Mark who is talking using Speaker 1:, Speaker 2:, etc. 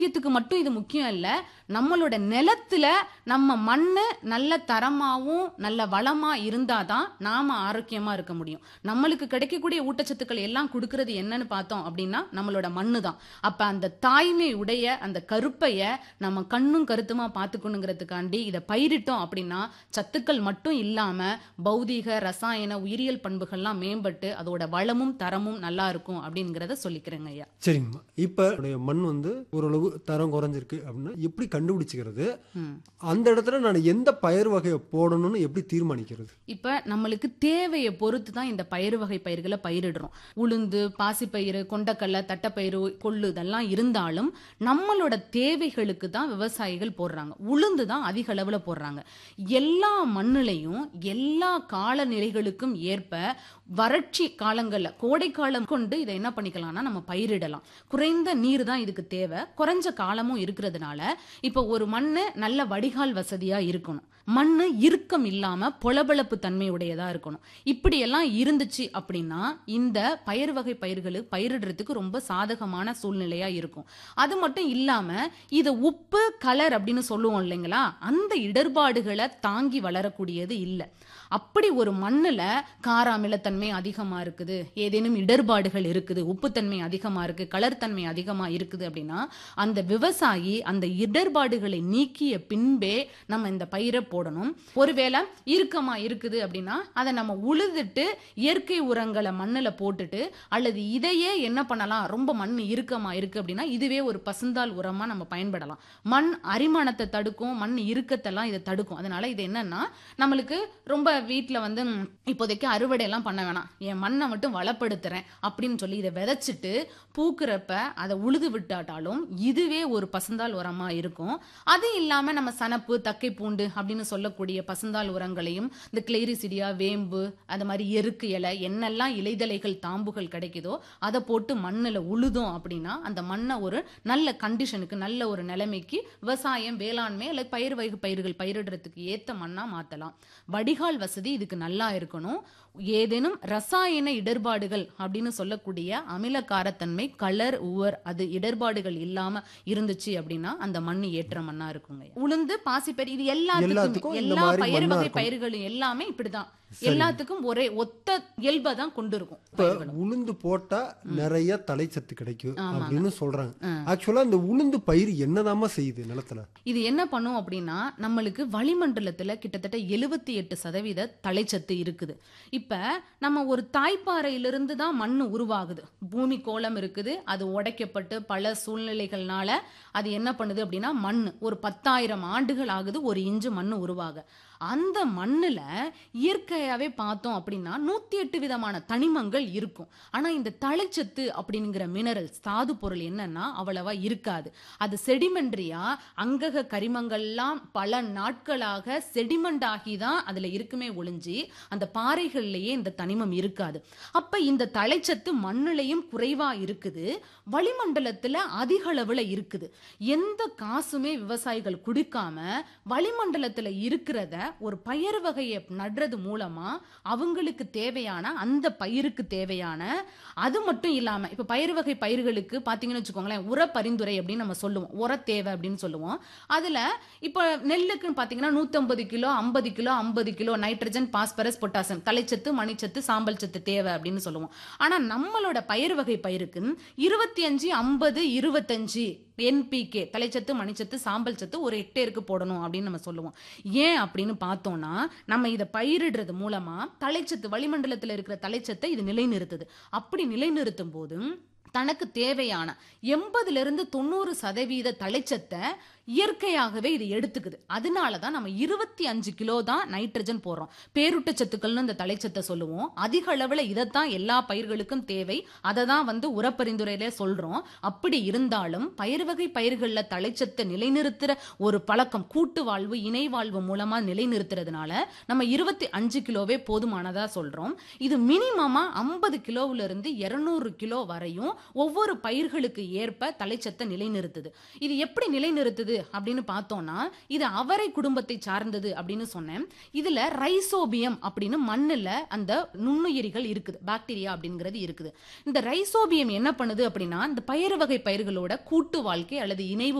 Speaker 1: ஆரோக்கியத்துக்கு மட்டும் இது முக்கியம் இல்ல நம்மளோட நிலத்துல நம்ம மண்ணு நல்ல தரமாவும் நல்ல வளமா இருந்தாதான் நாம ஆரோக்கியமா இருக்க முடியும் நம்மளுக்கு கிடைக்கக்கூடிய ஊட்டச்சத்துக்கள் எல்லாம் கொடுக்கறது என்னன்னு பார்த்தோம் அப்படின்னா நம்மளோட மண்ணு தான் அப்ப அந்த தாய்மை உடைய அந்த கருப்பைய நம்ம கண்ணும் கருத்துமா பார்த்துக்கணுங்கிறதுக்காண்டி இதை பயிரிட்டோம் அப்படின்னா சத்துக்கள் மட்டும் இல்லாம பௌதீக ரசாயன உயிரியல் பண்புகள்லாம் மேம்பட்டு அதோட வளமும் தரமும் நல்லா இருக்கும் அப்படிங்கிறத சொல்லிக்கிறேங்க ஐயா
Speaker 2: சரிங்கம்மா இப்போ என்னுடைய மண் வந்து ஓரளவு தரம் குறைஞ்சிருக்கு அப்படின்னா எப்படி கண்டுபிடிச்சிக்கிறது
Speaker 1: ம்.
Speaker 2: அந்த இடத்துல நான் எந்த பயிர் வகையை போடணும்னு எப்படி தீர்மானிக்கிறது
Speaker 1: இப்ப நம்மளுக்கு தேவையை பொறுத்து தான் இந்த பயிர் வகை பயிர்களை பயிரிடுறோம் உளுந்து பாசிப்பயிறு கொண்டக்கடலை தட்டைப்பயிறு கொள்ளு இதெல்லாம் இருந்தாலும் நம்மளோட தேவைகளுக்கு தான் விவசாயிகள் போடுறாங்க உளுந்து தான் அதிக அளவுல போடுறாங்க எல்லா மண்ணுலையும் எல்லா காலநிலைகளுக்கும் ஏற்ப வறட்சி காலங்கள்ல கோடை காலம் கொண்டு இதை என்ன பண்ணிக்கலாம்னா நம்ம பயிரிடலாம் குறைந்த நீர் தான் இதுக்கு தேவை குறைஞ்ச காலமும் இருக்கிறதுனால இப்ப ஒரு மண்ணு நல்ல வடிகால் வசதியா இருக்கணும் மண்ணு இறுக்கம் இல்லாம பொளபளப்பு தன்மையுடையதா இருக்கணும் இப்படியெல்லாம் இருந்துச்சு அப்படின்னா இந்த பயிர் வகை பயிர்கள் பயிரிடுறதுக்கு ரொம்ப சாதகமான சூழ்நிலையா இருக்கும் அது மட்டும் இல்லாம இத உப்பு கலர் அப்படின்னு சொல்லுவோம் இல்லைங்களா அந்த இடர்பாடுகளை தாங்கி வளரக்கூடியது இல்லை அப்படி ஒரு மண்ணுல கார அமிலத்தன்மை அதிகமா இருக்குது ஏதேனும் இடர்பாடுகள் இருக்குது உப்புத்தன்மை அதிகமா இருக்கு கலர்த்தன்மை அதிகமா இருக்குது அப்படின்னா அந்த விவசாயி அந்த இடர்பாடுகளை நீக்கிய பின்பே நம்ம இந்த பயிரை போடணும் ஒருவேளை இறுக்கமா இருக்குது அப்படின்னா அதை நம்ம உழுதுட்டு இயற்கை உரங்களை மண்ணுல போட்டுட்டு அல்லது இதையே என்ன பண்ணலாம் ரொம்ப மண் இறுக்கமா இருக்கு அப்படின்னா இதுவே ஒரு பசுந்தாள் உரமா நம்ம பயன்படலாம் மண் அரிமானத்தை தடுக்கும் மண் இறுக்கத்தெல்லாம் இதை தடுக்கும் அதனால இது என்னன்னா நம்மளுக்கு ரொம்ப வீட்ல வந்து ம், இப்போதைக்கு அறுவடை எல்லாம் பண்ண வேணாம் என் மண்ணை மட்டும் வளப்படுத்துறேன் அப்படின்னு சொல்லி இதை விதைச்சிட்டு பூக்குறப்ப அதை உழுது விட்டாட்டாலும் இதுவே ஒரு பசுந்தாள் உரமா இருக்கும் அது இல்லாம நம்ம சனப்பு தக்கை பூண்டு அப்படின்னு சொல்லக்கூடிய பசுந்தாள் உரங்களையும் இந்த கிளேரிசிடியா வேம்பு அந்த மாதிரி எருக்கு இலை என்னெல்லாம் இலைதலைகள் தாம்புகள் கிடைக்குதோ அதை போட்டு மண்ணுல உழுதோம் அப்படின்னா அந்த மண்ணை ஒரு நல்ல கண்டிஷனுக்கு நல்ல ஒரு நிலைமைக்கு விவசாயம் வேளாண்மை அல்லது பயிர் வகை பயிர்கள் பயிரிடுறதுக்கு ஏத்த மண்ணா மாத்தலாம் வடிகால் வசதி இதுக்கு நல்லா இருக்கணும் ஏதேனும் ரசாயன இடர்பாடுகள் அப்படின்னு சொல்லக்கூடிய அமிலக்காரத்தன்மை கலர் உவர் அது இடர்பாடுகள் இல்லாம இருந்துச்சு அப்படின்னா அந்த மண் ஏற்ற மண்ணா இருக்குங்க உளுந்து பாசிப்பயிர் இது
Speaker 2: எல்லாத்துக்கும்
Speaker 1: எல்லாத்துக்கும்
Speaker 2: இந்த
Speaker 1: எல்லா
Speaker 2: மாதிரி
Speaker 1: பயிர்
Speaker 2: மண்ணா
Speaker 1: வகை
Speaker 2: இருக்கும்.
Speaker 1: பயிர்களும் எல்லாமே இப்படிதான் எல்லாத்துக்கும் ஒரே ஒத்த இயல்பை தான் கொண்டு இருக்கும்
Speaker 2: இப்போ உளுந்து போட்டா நிறைய தலைச்சத்து கிடைக்கும் அப்படின்னு சொல்றாங்க ஆக்சுவலா இந்த உளுந்து பயிர் என்னதாம்மா செய்யுது நிலத்துல
Speaker 1: இது என்ன பண்ணும் அப்படின்னா நம்மளுக்கு வளிமண்டலத்துல கிட்டத்தட்ட எழுபத்தி எட்டு சதவீத தலைச்சத்து இருக்குது இப்ப நம்ம ஒரு தாய்ப்பாறையிலிருந்து தான் மண் உருவாகுது பூமி கோலம் இருக்குது அது உடைக்கப்பட்டு பல சூழ்நிலைகள்னால அது என்ன பண்ணுது அப்படின்னா மண் ஒரு பத்தாயிரம் ஆண்டுகள் ஆகுது ஒரு இன்ச்சு மண் உருவாக அந்த மண்ணுல இயற்கையாவே பார்த்தோம் அப்படின்னா நூத்தி எட்டு விதமான தனிமங்கள் இருக்கும் ஆனா இந்த தலைச்சத்து அப்படிங்கிற மினரல்ஸ் தாது பொருள் என்னன்னா அவ்வளவா இருக்காது அது செடிமெண்ட்ரியா அங்கக கரிமங்கள்லாம் பல நாட்களாக செடிமெண்ட் ஆகி தான் அதுல இருக்குமே ஒளிஞ்சு அந்த பாறைகள்லயே இந்த தனிமம் இருக்காது அப்ப இந்த தலைச்சத்து மண்ணுலையும் குறைவா இருக்குது வளிமண்டலத்துல அதிக அளவுல இருக்குது எந்த காசுமே விவசாயிகள் குடிக்காம வளிமண்டலத்துல இருக்கிறத ஒரு பயிர் வகையை நடுறது மூலமா அவங்களுக்கு தேவையான அந்த பயிருக்கு தேவையான அது மட்டும் இல்லாம இப்ப பயிர் வகை பயிர்களுக்கு பாத்தீங்கன்னு வச்சுக்கோங்களேன் உர பரிந்துரை அப்படின்னு நம்ம சொல்லுவோம் உர தேவை அப்படின்னு சொல்லுவோம் அதுல இப்ப நெல்லுக்குன்னு பாத்தீங்கன்னா 150 கிலோ ஐம்பது கிலோ ஐம்பது கிலோ நைட்ரஜன் பாஸ்பரஸ் பொட்டாசியம் தலைச்சத்து மணிச்சத்து சாம்பல் சத்து தேவை அப்படின்னு சொல்லுவோம் ஆனா நம்மளோட பயிர் வகை பயிருக்கு இருபத்தி அஞ்சு ஐம்பது இருபத்தஞ்சு என்பிகே தலைச்சத்து மணிச்சத்து சாம்பல் சத்து ஒரு ஹெக்டேருக்கு போடணும் அப்படின்னு நம்ம சொல்லுவோம் ஏன் அப்படின்னு பார்த்தோம்னா நம்ம இதை பயிரிடுறது மூலமா தலைச்சத்து வளிமண்டலத்தில் இருக்கிற தலைச்சத்தை இது நிலைநிறுத்துது அப்படி நிலைநிறுத்தும் போது தனக்கு தேவையான எண்பதுல இருந்து தொண்ணூறு சதவீத தலைச்சத்தை இயற்கையாகவே இது எடுத்துக்குது அதனால தான் நம்ம இருபத்தி அஞ்சு கிலோ தான் நைட்ரஜன் போடுறோம் பேரூட்டச்சத்துக்கள்னு இந்த தலைச்சத்தை சொல்லுவோம் அதிக அளவில் இதைத்தான் எல்லா பயிர்களுக்கும் தேவை அதை தான் வந்து உரப்பரிந்துரையில சொல்றோம் அப்படி இருந்தாலும் பயிர் வகை பயிர்களில் தலைச்சத்தை நிலைநிறுத்துற ஒரு பழக்கம் கூட்டு வாழ்வு இணை வாழ்வு மூலமா நிலைநிறுத்துறதுனால நம்ம இருபத்தி அஞ்சு கிலோவே போதுமானதா சொல்றோம் இது மினிமமா ஐம்பது கிலோவுல இருந்து இருநூறு கிலோ வரையும் ஒவ்வொரு பயிர்களுக்கு ஏற்ப தலைச்சத்தை நிலைநிறுத்துது இது எப்படி நிலைநிறுத்துது அப்படின்னு பார்த்தோம்னா இது அவரை குடும்பத்தை சார்ந்தது அப்படின்னு சொன்னேன் இதுல ரைசோபியம் அப்படின்னு மண்ணுல அந்த நுண்ணுயிரிகள் இருக்குது பாக்டீரியா அப்படிங்கிறது இருக்குது இந்த ரைசோபியம் என்ன பண்ணுது அப்படின்னா இந்த பயிறு வகை பயிர்களோட கூட்டு வாழ்க்கை அல்லது இணைவு